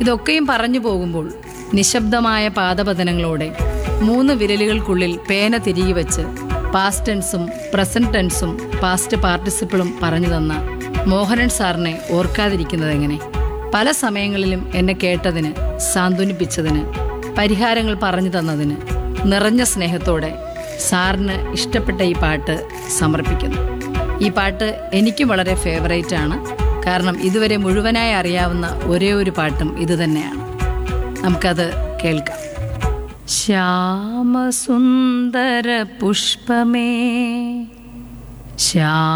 ഇതൊക്കെയും പറഞ്ഞു പോകുമ്പോൾ നിശബ്ദമായ പാദപതനങ്ങളോടെ മൂന്ന് വിരലുകൾക്കുള്ളിൽ പേന തിരികെ വെച്ച് പാസ്റ്റ് ടെൻസും പ്രസന്റ് ടെൻസും പാസ്റ്റ് പാർട്ടിസിപ്പിളും പറഞ്ഞു തന്ന മോഹനൻ സാറിനെ ഓർക്കാതിരിക്കുന്നത് എങ്ങനെ പല സമയങ്ങളിലും എന്നെ കേട്ടതിന് സാന്ത്വനിപ്പിച്ചതിന് പരിഹാരങ്ങൾ പറഞ്ഞു തന്നതിന് നിറഞ്ഞ സ്നേഹത്തോടെ സാറിന് ഇഷ്ടപ്പെട്ട ഈ പാട്ട് സമർപ്പിക്കുന്നു ഈ പാട്ട് എനിക്കും വളരെ ഫേവറേറ്റ് ആണ് കാരണം ഇതുവരെ മുഴുവനായി അറിയാവുന്ന ഒരേ ഒരു പാട്ടും ഇത് തന്നെയാണ് നമുക്കത് കേൾക്കാം ശ്യാമസുന്ദര പുഷ്പമേ ശ്യാ